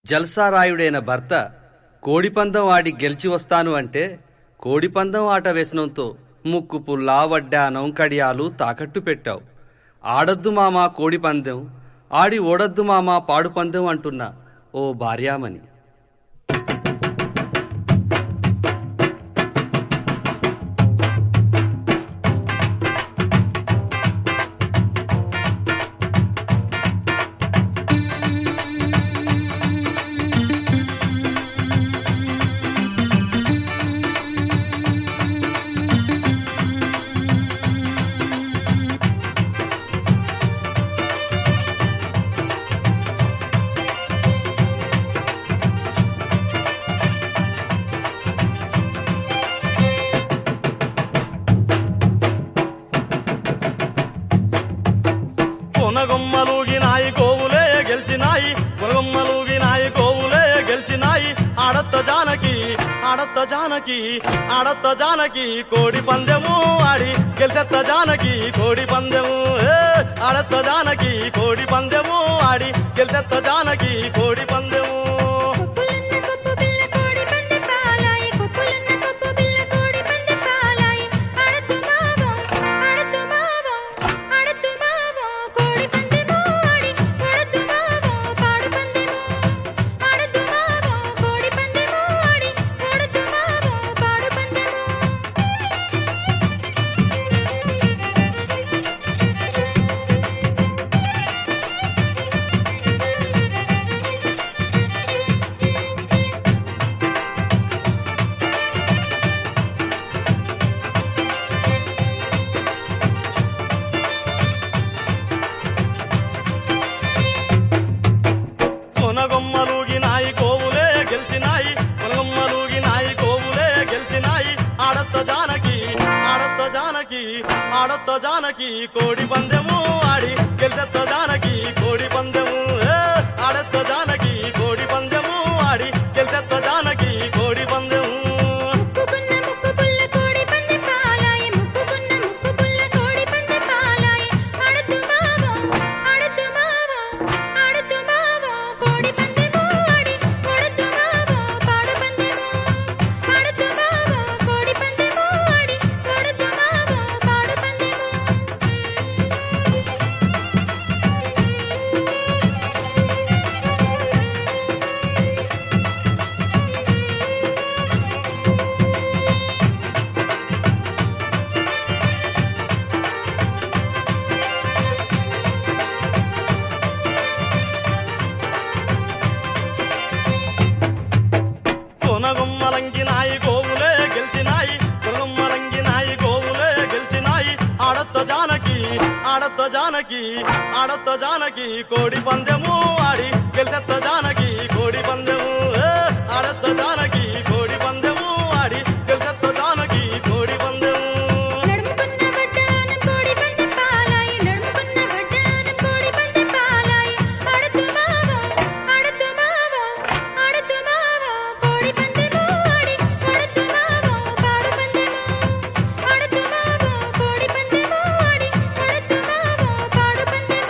జల్సారాయుడైన భర్త కోడిపందం ఆడి గెలిచి వస్తాను అంటే కోడిపందం ఆట వ్యసనంతో ముక్కు పుల్లా వడ్డానం కడియాలు తాకట్టు పెట్టావు ఆడొద్దు మామా కోడిపందెం ఆడి ఓడొద్దు మామా పాడుపందెం అంటున్న ఓ భార్యామణి కొనగొమ్మలూగినాయి గోవులే గెలిచినాయి కొనగొమ్మలూగినాయి గోవులే గెలిచినాయి ఆడత్త జానకి ఆడత్త జానకి ఆడత్త జానకి కోడి పందెము ఆడి గెలిచెత్త జానకి కోడి పందెము ఏ, ఆడత్త జానకి కోడి పందెము ఆడి గెలిచెత్త జానకి కోడి పందెము కొప్పులున్న కొప్పు బిల్ల కోడి పంది పాలాయి కొప్పులున్న కొప్పు బిల్ల కోడి పంది పాలాయి ఆడతు మావో ఆడతు మావో ఆడతు మావో కోడి పందెము ఆడి ఆడతు మావో పాడు పందెము ఆడతు మావో కోడి పందెము ఆడి ఆడతు మావో పాడు పందెము కొనగొమ్మలూగినాయి కోవులే గెలిచినాయి కొనగొమ్మలూగినాయి కోవులే గెలిచినాయి ఆడత్త జానకి ఆడత్త జానకి ఆడత్త జానకి కోడి పందెము ఆడి గెలిచెత్త జానకి కోడి పందెము ఏ, ఆడత్త జానకి కోడి పందెము ఆడి గెలిచెత్త జానకి కోడి పందెము ముక్కుకున్న ముక్కు పుల్ల కోడి పంది పాలాయి ముక్కుకున్న ముక్కు పుల్ల కోడి పంది పాలాయి ఆడతు మావో ఆడతు మావో ఆడతు మావో కోడి పందెము ఆడి ఆడతు మావో పాడు పందెము ఆడతు మావో కోడి పందెము ఆడి ఆడతు మావో పాడు పందెము కొనగొమ్మలంగినాయి గోవులే గెలిచినాయి కొనగొమ్మలంగినాయి గోవులే గెలిచినాయి ఆడత్త జానకి ఆడత్త జానకి ఆడత్త జానకి కోడి పందెము ఆడి గెలిచెత్త జానకి కోడి పందెము ఏ, ఆడత్త జానకి కోడి పందెము ఆడి గెలిచెత్త జానకి కోడి పందెము నడుముకున్న వడ్డానం కోడి పంది పాలాయి నడుముకున్న వడ్డానం కోడి పంది పాలాయి ఆడతు మావో ఆడతు మావో ఆడతు మావో కోడి పందెము ఆడి ఆడతు మావో పాడు పందెము ఆడతు మావో కోడి పందెము ఆడి ఆడతు మావో పాడు పందెము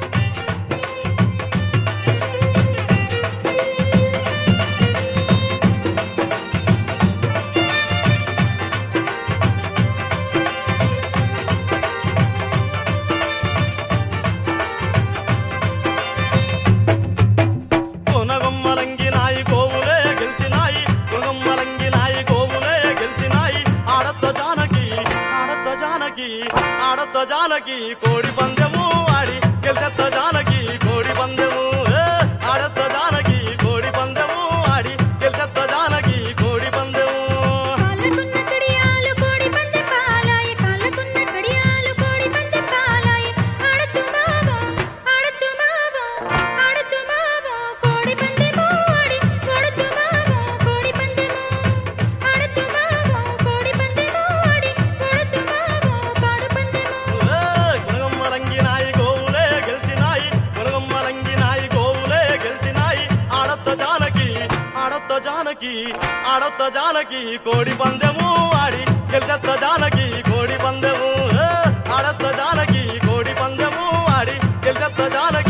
కొనగొమ్మలంగినాయి గోవులే గెలిచినాయి కొనగొమ్మలంగినాయి గోవులే గెలిచినాయి ఆడత్త జానకి ఆడత్త జానకి ఆడత్త జానకి కోడి పందెము ఆడి గెలిచెత్త జానకి కోడి పందెము ఏ, ఆడత్త జానకి కోడి పందెము ఆడి గెలిచెత్త జానకి కోడి పందెము కాళ్ళకున్న కడియాలు కోడి పంది పాలాయి కాళ్ళకున్న కడియాలు కోడి పంది పాలాయి ఆడతు మావో ఆడతు మావో ఆడతు మావో కోడి పందెము ఆడి ఆడతు మావో కోడి పందెము ఆడతు మావో కోడి పందెము ఆడి ఆడతు మావో పాడు పందెము ఏ, కొనగొమ్మలంగినాయి గోవులే గెలిచినాయి కొనగొమ్మలంగినాయి గోవులే గెలిచినాయి ఆడత్త జానకి ఆడత్త జానకి ఆడత్త జానకి కోడి పందెము ఆడి గెలిచెత్త జానకి కోడి పందెము ఏ, ఆడత్త జానకి కోడి పందెము ఆడి గెలిచెత్త జానకి